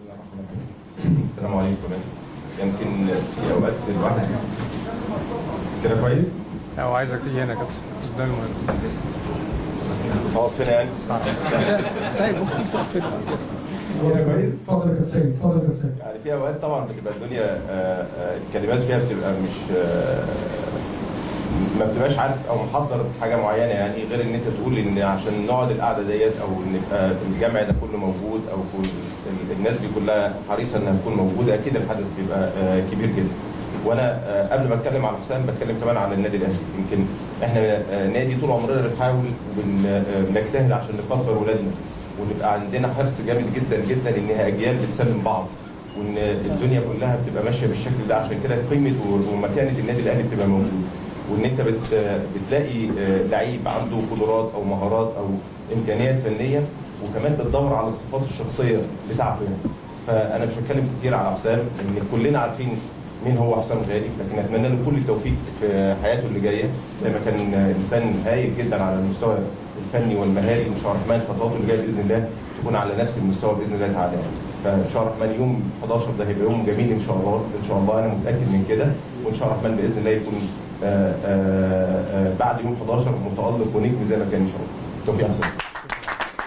السلام عليكم يمكن في اوقات الواحد كده كويس؟ لو عايزك تيجي هنا يا كابتن قدام المهم صوت فين يعني؟ سايب ممكن تقف هنا كده كويس؟ اتفضل يا كابتن سيد اتفضل يا كابتن سيد يعني في اوقات طبعا بتبقى الدنيا آه، آه، الكلمات فيها بتبقى مش آه، ما بتبقاش عارف او محضر حاجه معينه يعني غير ان انت تقول ان عشان نقعد القعده ديت او ان يبقى الجمع ده كله موجود او كل ال- الناس دي كلها حريصه انها تكون موجوده اكيد الحدث بيبقى آه، كبير جدا. وانا آه، قبل ما اتكلم على حسام بتكلم كمان على النادي الاهلي يمكن احنا آه، نادي طول عمرنا بنحاول وبنجتهد عشان نكبر ولادنا ونبقى عندنا حرص جامد جدا جدا ان اجيال بتسلم بعض وان الدنيا كلها بتبقى ماشيه بالشكل ده عشان كده قيمه ومكانه النادي الاهلي بتبقى موجوده وان انت بت بتلاقي آه، لعيب عنده قدرات او مهارات او امكانيات فنيه وكمان بتدور على الصفات الشخصيه بتاعته يعني فانا مش هتكلم كتير على حسام ان كلنا عارفين مين هو حسام غالي لكن اتمنى له كل التوفيق في حياته اللي جايه زي ما كان انسان هايل جدا على المستوى الفني والمهاري ان شاء الله الرحمن خطواته اللي جايه باذن الله تكون على نفس المستوى باذن الله تعالى يعني. فان شاء الله الرحمن يوم 11 ده هيبقى يوم جميل ان شاء الله ان شاء الله انا متاكد من كده وان شاء الله الرحمن باذن الله يكون آآ آآ آآ بعد يوم 11 متالق ونجم زي ما كان ان شاء الله. توفيق يا حسام.